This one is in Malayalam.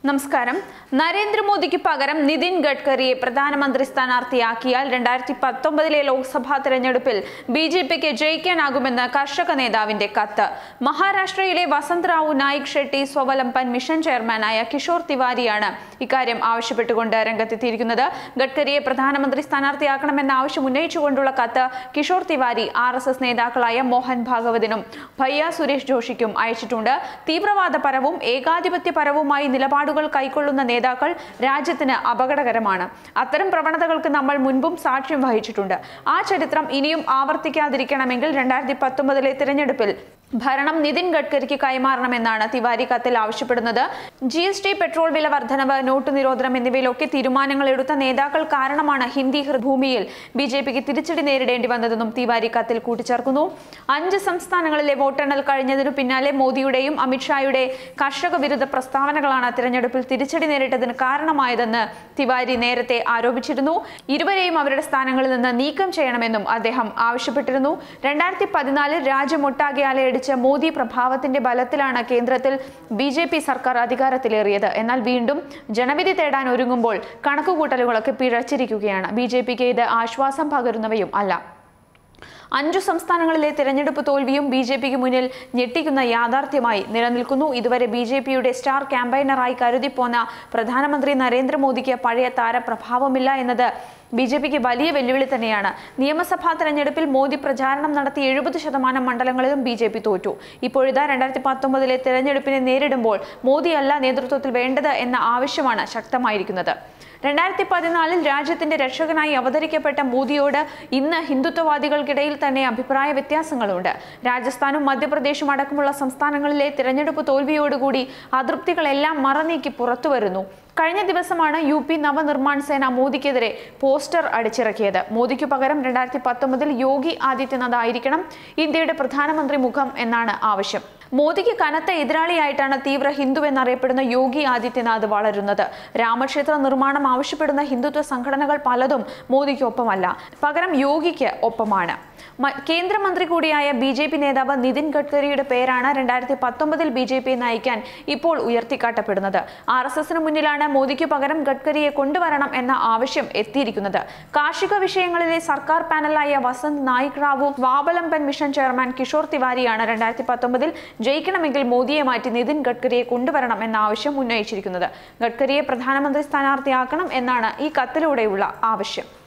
നമസ്കാരം നരേന്ദ്രമോദിക്ക് പകരം നിതിൻ ഗഡ്കരിയെ പ്രധാനമന്ത്രി സ്ഥാനാർത്ഥിയാക്കിയാൽ രണ്ടായിരത്തി പത്തൊമ്പതിലെ ലോക്സഭാ തെരഞ്ഞെടുപ്പിൽ ബി ജെ പിക്ക് ജയിക്കാനാകുമെന്ന് കർഷക നേതാവിന്റെ കത്ത് മഹാരാഷ്ട്രയിലെ വസന്ത് റാവു നായിക് ഷെട്ടി സ്വവലംബൻ മിഷൻ ചെയർമാനായ കിഷോർ തിവാരിയാണ് ഇക്കാര്യം ആവശ്യപ്പെട്ടുകൊണ്ട് രംഗത്തെത്തിയിരിക്കുന്നത് ഗഡ്കരിയെ പ്രധാനമന്ത്രി സ്ഥാനാർത്ഥിയാക്കണമെന്ന ആവശ്യം ഉന്നയിച്ചുകൊണ്ടുള്ള കത്ത് Kishore Tiwari R S S നേതാക്കളായ മോഹൻ ഭാഗവതിനും ഭയ്യ സുരേഷ് ജോഷിക്കും അയച്ചിട്ടുണ്ട് തീവ്രവാദപരവും ഏകാധിപത്യപരവുമായി നിലപാടുകൾ കൈക്കൊള്ളുന്ന നേതാക്കൾ രാജ്യത്തിന് അപകടകരമാണ് അത്തരം പ്രവണതകൾക്ക് നമ്മൾ മുൻപും സാക്ഷ്യം വഹിച്ചിട്ടുണ്ട് ആ ചരിത്രം ഇനിയും ആവർത്തിക്കാതിരിക്കണമെങ്കിൽ രണ്ടായിരത്തി പത്തൊമ്പതിലെ തിരഞ്ഞെടുപ്പിൽ ഭരണം നിതിൻ ഗഡ്കരിക്ക് കൈമാറണമെന്നാണ് തിവാരി കത്തിൽ ആവശ്യപ്പെടുന്നത് ജി എസ് ടി പെട്രോൾ വില വർധനവ് നോട്ട് നിരോധനം എന്നിവയിലൊക്കെ തീരുമാനങ്ങൾ എടുത്ത നേതാക്കൾ കാരണമാണ് ഹിന്ദി ഭൂമിയിൽ ബി ജെ പിക്ക് തിരിച്ചടി നേരിടേണ്ടി വന്നതെന്നും തിവാരി കത്തിൽ കൂട്ടിച്ചേർക്കുന്നു അഞ്ച് സംസ്ഥാനങ്ങളിലെ വോട്ടെണ്ണൽ കഴിഞ്ഞതിനു പിന്നാലെ മോദിയുടെയും അമിത്ഷായുടെ കർഷക വിരുദ്ധ പ്രസ്താവനകളാണ് തിരഞ്ഞെടുപ്പിൽ തിരിച്ചടി നേരിട്ടതിന് കാരണമായതെന്ന് തിവാരി നേരത്തെ ആരോപിച്ചിരുന്നു ഇരുവരെയും അവരുടെ സ്ഥാനങ്ങളിൽ നിന്ന് നീക്കം ചെയ്യണമെന്നും അദ്ദേഹം ആവശ്യപ്പെട്ടിരുന്നു രണ്ടായിരത്തി പതിനാലിൽ രാജ്യമൊട്ടാകെ അലയടിച്ച മോദി പ്രഭാവത്തിന്റെ ബലത്തിലാണ് കേന്ദ്രത്തിൽ ബി ജെ പി സർക്കാർ അധികാരത്തിലേറിയത് എന്നാൽ വീണ്ടും ജനവിധി തേടാൻ ഒരുങ്ങുമ്പോൾ കണക്കുകൂട്ടലുകളൊക്കെ പിഴച്ചിരിക്കുകയാണ് ബി ജെ പിക്ക് ഇത് ആശ്വാസം പകരുന്നവയും അല്ല അഞ്ചു സംസ്ഥാനങ്ങളിലെ തിരഞ്ഞെടുപ്പ് തോൽവിയും ബി ജെ പിക്ക് മുന്നിൽ ഞെട്ടിക്കുന്ന യാഥാർത്ഥ്യമായി നിലനിൽക്കുന്നു ഇതുവരെ ബി ജെ പിയുടെ സ്റ്റാർ ക്യാമ്പയിനറായി കരുതിപ്പോന്ന പ്രധാനമന്ത്രി നരേന്ദ്രമോദിക്ക് പഴയ താരപ്രഭാവമില്ല എന്നത് ബി ജെ പിക്ക് വലിയ വെല്ലുവിളി തന്നെയാണ് നിയമസഭാ തെരഞ്ഞെടുപ്പിൽ മോദി പ്രചാരണം നടത്തി എഴുപത് ശതമാനം മണ്ഡലങ്ങളിലും ബി ജെ പി തോറ്റു ഇപ്പോഴിതാ രണ്ടായിരത്തി പത്തൊമ്പതിലെ തെരഞ്ഞെടുപ്പിനെ നേരിടുമ്പോൾ മോദിയല്ല നേതൃത്വത്തിൽ വേണ്ടത് എന്ന ആവശ്യമാണ് ശക്തമായിരിക്കുന്നത് രണ്ടായിരത്തി പതിനാലിൽ രാജ്യത്തിന്റെ രക്ഷകനായി അവതരിക്കപ്പെട്ട മോദിയോട് ഇന്ന് ഹിന്ദുത്വവാദികൾക്കിടയിൽ തന്നെ അഭിപ്രായ വ്യത്യാസങ്ങളുണ്ട് രാജസ്ഥാനും മധ്യപ്രദേശും അടക്കമുള്ള സംസ്ഥാനങ്ങളിലെ തിരഞ്ഞെടുപ്പ് തോൽവിയോടുകൂടി അതൃപ്തികളെല്ലാം മറനീക്കി പുറത്തുവരുന്നു കഴിഞ്ഞ ദിവസമാണ് യു പി നവനിർമ്മാൺ സേന മോദിക്കെതിരെ പോസ്റ്റർ അടിച്ചിറക്കിയത് മോദിക്കു പകരം രണ്ടായിരത്തി പത്തൊമ്പതിൽ യോഗി ആദിത്യനാഥ് ആയിരിക്കണം ഇന്ത്യയുടെ പ്രധാനമന്ത്രി മുഖം എന്നാണ് ആവശ്യം മോദിക്ക് കനത്ത എതിരാളിയായിട്ടാണ് തീവ്ര ഹിന്ദു എന്നറിയപ്പെടുന്ന യോഗി ആദിത്യനാഥ് വളരുന്നത് രാമക്ഷേത്ര നിർമ്മാണം ആവശ്യപ്പെടുന്ന ഹിന്ദുത്വ സംഘടനകൾ പലതും മോദിക്കൊപ്പമല്ല പകരം യോഗിക്ക് ഒപ്പമാണ് മ- കേന്ദ്രമന്ത്രി കൂടിയായ ബി ജെ പി നേതാവ് നിതിൻ ഗഡ്കരിയുടെ പേരാണ് രണ്ടായിരത്തി പത്തൊമ്പതിൽ ബി ജെ പിയെ നയിക്കാൻ ഇപ്പോൾ ഉയർത്തിക്കാട്ടപ്പെടുന്നത് ആർ എസ് എസിന് മുന്നിലാണ് മോദിക്ക് പകരം ഗഡ്കരിയെ കൊണ്ടുവരണം എന്ന ആവശ്യം എത്തിയിരിക്കുന്നത് കാർഷിക വിഷയങ്ങളിലെ സർക്കാർ പാനലായ വസന്ത് നായിക് റാവു സ്വാവലംബൻ മിഷൻ ചെയർമാൻ കിഷോർ തിവാരിയാണ് രണ്ടായിരത്തി പത്തൊമ്പതിൽ ജയിക്കണമെങ്കിൽ മോദിയെ മാറ്റി നിതിൻ ഗഡ്കരിയെ കൊണ്ടുവരണം എന്ന ആവശ്യം ഉന്നയിച്ചിരിക്കുന്നത് ഗഡ്കരിയെ പ്രധാനമന്ത്രി സ്ഥാനാർത്ഥിയാക്കണം എന്നാണ് ഈ കത്തിലൂടെയുള്ള ആവശ്യം